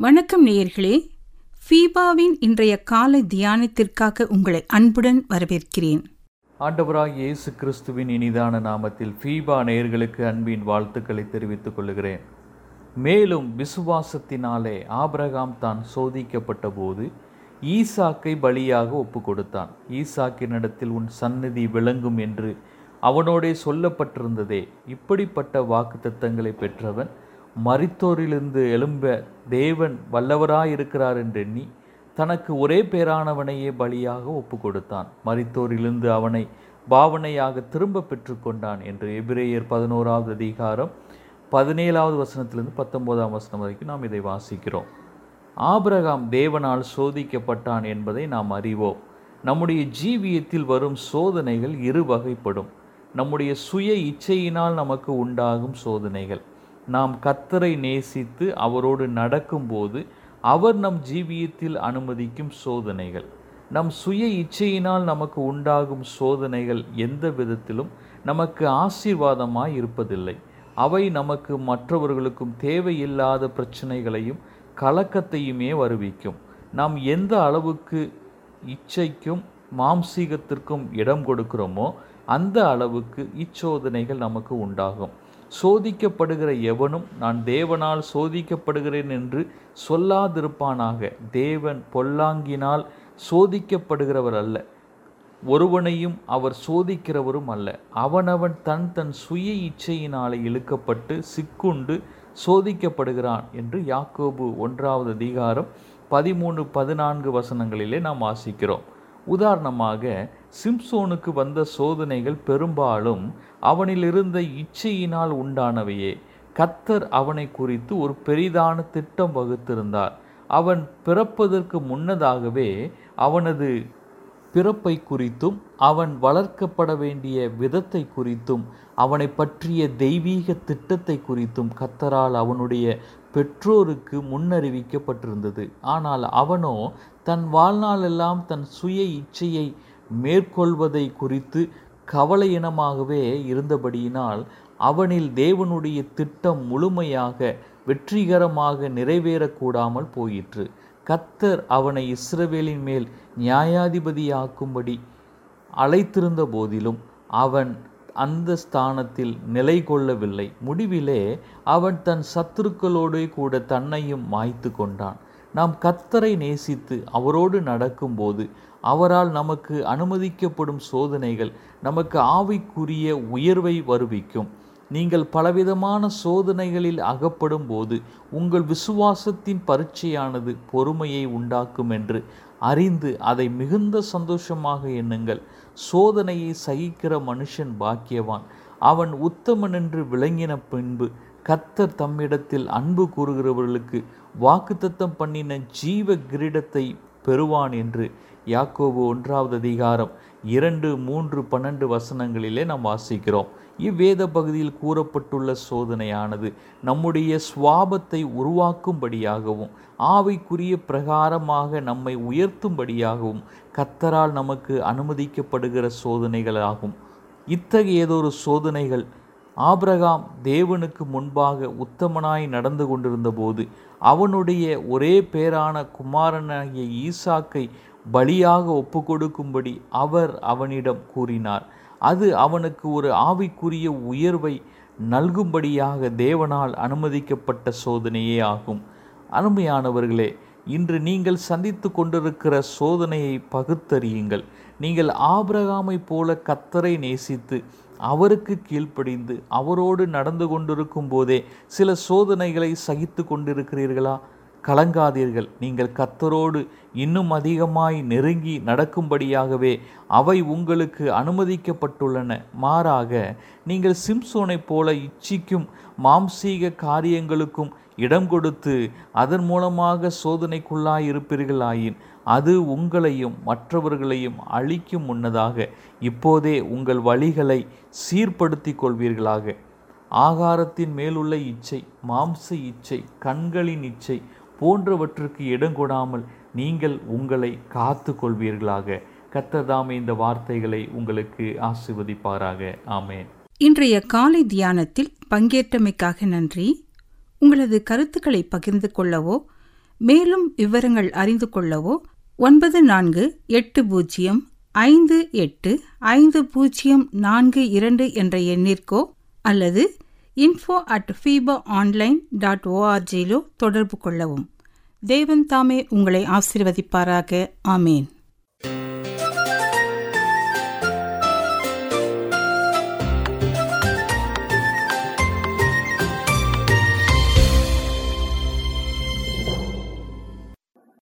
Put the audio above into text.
வணக்கம் நேயர்களே ஃபீபாவின் இன்றைய காலை தியானத்திற்காக உங்களை அன்புடன் வரவேற்கிறேன் ஆண்டவராய் இயேசு கிறிஸ்துவின் இனிதான நாமத்தில் ஃபீபா நேயர்களுக்கு அன்பின் வாழ்த்துக்களை தெரிவித்துக் கொள்கிறேன் மேலும் விசுவாசத்தினாலே ஆபிரகாம் தான் சோதிக்கப்பட்ட போது ஈசாக்கை பலியாக ஒப்பு கொடுத்தான் ஈசாக்கினிடத்தில் உன் சந்நிதி விளங்கும் என்று அவனோடே சொல்லப்பட்டிருந்ததே இப்படிப்பட்ட வாக்குத்தத்தங்களை பெற்றவன் மரித்தோரிலிருந்து எழும்ப தேவன் வல்லவராயிருக்கிறார் என்றெண்ணி தனக்கு ஒரே பேரானவனையே பலியாக ஒப்பு கொடுத்தான் மரித்தோரிலிருந்து அவனை பாவனையாக திரும்ப பெற்றுக்கொண்டான் என்று எபிரேயர் பதினோராவது அதிகாரம் பதினேழாவது வசனத்திலிருந்து பத்தொன்பதாம் வசனம் வரைக்கும் நாம் இதை வாசிக்கிறோம் ஆபிரகாம் தேவனால் சோதிக்கப்பட்டான் என்பதை நாம் அறிவோம் நம்முடைய ஜீவியத்தில் வரும் சோதனைகள் இரு வகைப்படும் நம்முடைய சுய இச்சையினால் நமக்கு உண்டாகும் சோதனைகள் நாம் கத்தரை நேசித்து அவரோடு நடக்கும்போது அவர் நம் ஜீவியத்தில் அனுமதிக்கும் சோதனைகள் நம் சுய இச்சையினால் நமக்கு உண்டாகும் சோதனைகள் எந்த விதத்திலும் நமக்கு ஆசீர்வாதமாய் இருப்பதில்லை அவை நமக்கு மற்றவர்களுக்கும் தேவையில்லாத பிரச்சனைகளையும் கலக்கத்தையுமே வருவிக்கும் நாம் எந்த அளவுக்கு இச்சைக்கும் மாம்சீகத்திற்கும் இடம் கொடுக்கிறோமோ அந்த அளவுக்கு இச்சோதனைகள் நமக்கு உண்டாகும் சோதிக்கப்படுகிற எவனும் நான் தேவனால் சோதிக்கப்படுகிறேன் என்று சொல்லாதிருப்பானாக தேவன் பொல்லாங்கினால் சோதிக்கப்படுகிறவர் அல்ல ஒருவனையும் அவர் சோதிக்கிறவரும் அல்ல அவனவன் தன் தன் சுய இச்சையினாலே இழுக்கப்பட்டு சிக்குண்டு சோதிக்கப்படுகிறான் என்று யாக்கோபு ஒன்றாவது அதிகாரம் பதிமூணு பதினான்கு வசனங்களிலே நாம் வாசிக்கிறோம் உதாரணமாக சிம்சோனுக்கு வந்த சோதனைகள் பெரும்பாலும் அவனில் இருந்த இச்சையினால் உண்டானவையே கத்தர் அவனை குறித்து ஒரு பெரிதான திட்டம் வகுத்திருந்தார் அவன் பிறப்பதற்கு முன்னதாகவே அவனது பிறப்பை குறித்தும் அவன் வளர்க்கப்பட வேண்டிய விதத்தை குறித்தும் அவனை பற்றிய தெய்வீக திட்டத்தை குறித்தும் கத்தரால் அவனுடைய பெற்றோருக்கு முன்னறிவிக்கப்பட்டிருந்தது ஆனால் அவனோ தன் வாழ்நாளெல்லாம் தன் சுய இச்சையை மேற்கொள்வதை குறித்து கவலையினமாகவே இருந்தபடியினால் அவனில் தேவனுடைய திட்டம் முழுமையாக வெற்றிகரமாக நிறைவேறக்கூடாமல் போயிற்று கத்தர் அவனை இஸ்ரவேலின் மேல் நியாயாதிபதியாக்கும்படி அழைத்திருந்த போதிலும் அவன் அந்த ஸ்தானத்தில் நிலை கொள்ளவில்லை முடிவிலே அவன் தன் சத்துருக்களோடு கூட தன்னையும் மாய்த்து கொண்டான் நாம் கத்தரை நேசித்து அவரோடு நடக்கும்போது அவரால் நமக்கு அனுமதிக்கப்படும் சோதனைகள் நமக்கு ஆவிக்குரிய உயர்வை வருவிக்கும் நீங்கள் பலவிதமான சோதனைகளில் அகப்படும் போது உங்கள் விசுவாசத்தின் பரீட்சையானது பொறுமையை உண்டாக்கும் என்று அறிந்து அதை மிகுந்த சந்தோஷமாக எண்ணுங்கள் சோதனையை சகிக்கிற மனுஷன் பாக்கியவான் அவன் உத்தமன் என்று விளங்கின பின்பு கத்தர் தம்மிடத்தில் அன்பு கூறுகிறவர்களுக்கு வாக்குத்தத்தம் பண்ணின ஜீவ கிரீடத்தை பெறுவான் என்று யாக்கோபு ஒன்றாவது அதிகாரம் இரண்டு மூன்று பன்னெண்டு வசனங்களிலே நாம் வாசிக்கிறோம் இவ்வேத பகுதியில் கூறப்பட்டுள்ள சோதனையானது நம்முடைய சுவாபத்தை உருவாக்கும்படியாகவும் ஆவைக்குரிய பிரகாரமாக நம்மை உயர்த்தும்படியாகவும் கத்தரால் நமக்கு அனுமதிக்கப்படுகிற சோதனைகளாகும் இத்தகையதொரு சோதனைகள் ஆபிரகாம் தேவனுக்கு முன்பாக உத்தமனாய் நடந்து கொண்டிருந்தபோது அவனுடைய ஒரே பேரான குமாரனாகிய ஈசாக்கை பலியாக ஒப்பு கொடுக்கும்படி அவர் அவனிடம் கூறினார் அது அவனுக்கு ஒரு ஆவிக்குரிய உயர்வை நல்கும்படியாக தேவனால் அனுமதிக்கப்பட்ட சோதனையே ஆகும் அருமையானவர்களே இன்று நீங்கள் சந்தித்து கொண்டிருக்கிற சோதனையை பகுத்தறியுங்கள் நீங்கள் ஆபிரகாமை போல கத்தரை நேசித்து அவருக்கு கீழ்ப்படிந்து அவரோடு நடந்து கொண்டிருக்கும் போதே சில சோதனைகளை சகித்து கொண்டிருக்கிறீர்களா கலங்காதீர்கள் நீங்கள் கத்தரோடு இன்னும் அதிகமாய் நெருங்கி நடக்கும்படியாகவே அவை உங்களுக்கு அனுமதிக்கப்பட்டுள்ளன மாறாக நீங்கள் சிம்சோனைப் போல இச்சிக்கும் மாம்சீக காரியங்களுக்கும் இடம் கொடுத்து அதன் மூலமாக சோதனைக்குள்ளாய் இருப்பீர்களாயின் அது உங்களையும் மற்றவர்களையும் அழிக்கும் முன்னதாக இப்போதே உங்கள் வழிகளை சீர்படுத்தி கொள்வீர்களாக ஆகாரத்தின் மேலுள்ள இச்சை மாம்ச இச்சை கண்களின் இச்சை போன்றவற்றுக்கு இடங்கொடாமல் நீங்கள் உங்களை காத்து கொள்வீர்களாக கத்ததாமே இந்த வார்த்தைகளை உங்களுக்கு ஆசிர்வதிப்பாராக ஆமேன் இன்றைய காலை தியானத்தில் பங்கேற்றமைக்காக நன்றி உங்களது கருத்துக்களை பகிர்ந்து கொள்ளவோ மேலும் விவரங்கள் அறிந்து கொள்ளவோ ஒன்பது நான்கு எட்டு பூஜ்ஜியம் ஐந்து எட்டு ஐந்து பூஜ்ஜியம் நான்கு இரண்டு என்ற எண்ணிற்கோ அல்லது info at Fipa online dot ஓஆர்ஜியிலோ தொடர்பு கொள்ளவும் தேவன் தாமே உங்களை ஆசீர்வதிப்பாராக ஆமேன்